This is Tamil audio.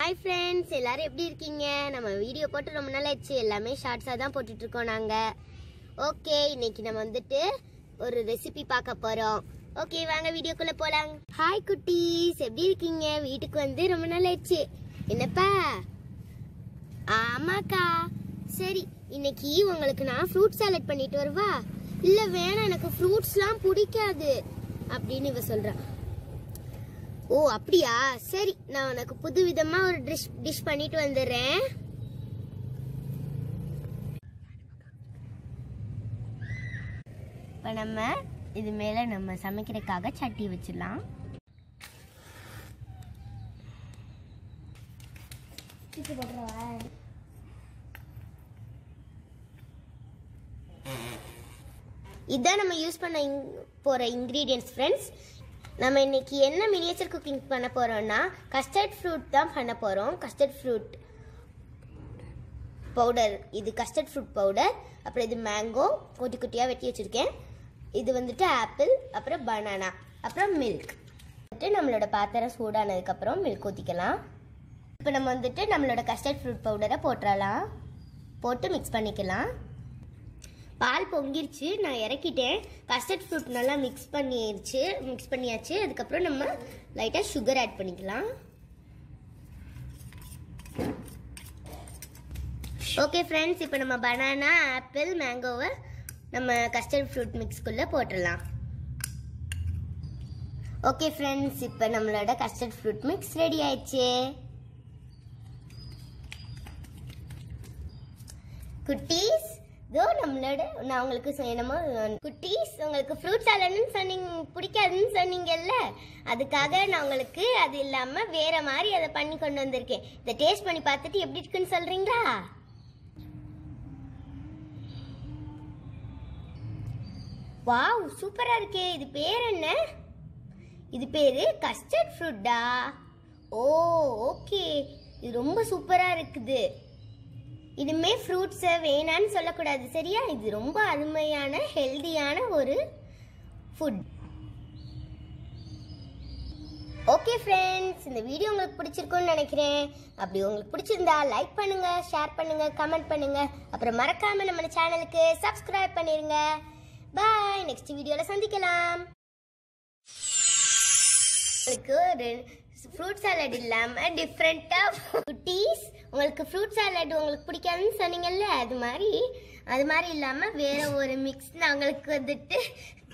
ஹாய் ஃப்ரெண்ட்ஸ் எல்லாரும் எப்படி இருக்கீங்க நம்ம வீடியோ போட்டு ரொம்ப நாள் ஆச்சு எல்லாமே ஷார்ட்ஸாக தான் போட்டுட்டு இருக்கோம் நாங்கள் ஓகே இன்னைக்கு நம்ம வந்துட்டு ஒரு ரெசிபி பார்க்க போகிறோம் ஓகே வாங்க வீடியோக்குள்ளே போகலாம் ஹாய் குட்டீஸ் எப்படி இருக்கீங்க வீட்டுக்கு வந்து ரொம்ப நாள் ஆச்சு என்னப்பா ஆமாக்கா சரி இன்னைக்கு உங்களுக்கு நான் ஃப்ரூட் சாலட் பண்ணிட்டு வருவா இல்ல வேணாம் எனக்கு ஃப்ரூட்ஸ்லாம் பிடிக்காது அப்படின்னு இவ சொல்றா ஓ அப்படியா சரி நான் உனக்கு புது விதமா ஒரு டிஷ் டிஷ் பண்ணிட்டு வந்துடுறேன் இப்போ நம்ம இது மேல நம்ம சமைக்கிறதுக்காக சட்டி வச்சிடலாம் இதான் நம்ம யூஸ் பண்ண இங்- போற இன்கிரீடியன்ஸ் ஃப்ரெண்ட்ஸ் நம்ம இன்னைக்கு என்ன மினியேச்சர் குக்கிங் பண்ண போறோம்னா கஸ்டர்ட் ஃப்ரூட் தான் பண்ண போறோம் கஸ்டர்ட் ஃப்ரூட் பவுடர் இது கஸ்டர்ட் ஃப்ரூட் பவுடர் அப்புறம் இது மேங்கோ குட்டி குட்டியாக வெட்டி வச்சிருக்கேன் இது வந்துட்டு ஆப்பிள் அப்புறம் பனானா அப்புறம் மில்க் வந்துட்டு நம்மளோட பாத்திரம் சூடானதுக்கப்புறம் மில்க் ஊற்றிக்கலாம் இப்போ நம்ம வந்துட்டு நம்மளோட கஸ்டர்ட் ஃப்ரூட் பவுடரை போட்டுறலாம் போட்டு மிக்ஸ் பண்ணிக்கலாம் பால் பொங்கிருச்சு நான் இறக்கிட்டேன் கஸ்டர்ட் ஃப்ரூட் நல்லா மிக்ஸ் பண்ணிடுச்சு மிக்ஸ் பண்ணியாச்சு அதுக்கப்புறம் நம்ம லைட்டாக சுகர் ஆட் பண்ணிக்கலாம் ஓகே ஃப்ரெண்ட்ஸ் இப்போ நம்ம பனானா ஆப்பிள் மேங்கோவை நம்ம கஸ்டர்ட் ஃப்ரூட் மிக்ஸ்குள்ளே போட்டுடலாம் ஓகே ஃப்ரெண்ட்ஸ் இப்போ நம்மளோட கஸ்டர்ட் ஃப்ரூட் மிக்ஸ் ரெடி ஆயிடுச்சு குட்டீஸ் இதோ நம்மளோட நான் உங்களுக்கு சொ- என்னமோ குட்டீஸ் உங்களுக்கு ஃப்ரூட் சாலட்னு சொன்னீங்க பிடிக்காதுன்னு சொன்னீங்கல்ல அதுக்காக நான் உங்களுக்கு அது இல்லாமல் வேற மாதிரி அதை பண்ணி கொண்டு வந்திருக்கேன் இதை டேஸ்ட் பண்ணி பார்த்துட்டு எப்படி இருக்குன்னு சொல்றீங்களா வாவ் சூப்பரா இருக்கே இது பேர் என்ன இது பேரு கஸ்டர்ட் ஃப்ரூட்டா ஓ ஓகே இது ரொம்ப சூப்பரா இருக்குது இனிமே ஃப்ரூட்ஸை வேணான்னு சொல்லக்கூடாது சரியா இது ரொம்ப அருமையான ஹெல்தியான ஒரு ஃபுட் ஓகே ஃப்ரெண்ட்ஸ் இந்த வீடியோ உங்களுக்கு பிடிச்சிருக்கும்னு நினைக்கிறேன் அப்படி உங்களுக்கு பிடிச்சிருந்தா லைக் பண்ணுங்க ஷேர் பண்ணுங்க கமெண்ட் பண்ணுங்க அப்புறம் மறக்காம நம்ம சேனலுக்கு சப்ஸ்கிரைப் பண்ணிருங்க பாய் நெக்ஸ்ட் வீடியோல சந்திக்கலாம் உங்களுக்கு ஒரு ஃப்ரூட் சாலட் இல்லாம டிஃப்ரெண்டா குட்டீஸ் உங்களுக்கு ஃப்ரூட் சாலட் உங்களுக்கு பிடிக்காதுன்னு சொன்னீங்கல்ல அது மாதிரி அது மாதிரி இல்லாம வேற ஒரு மிக்ஸ் நான் உங்களுக்கு வந்துட்டு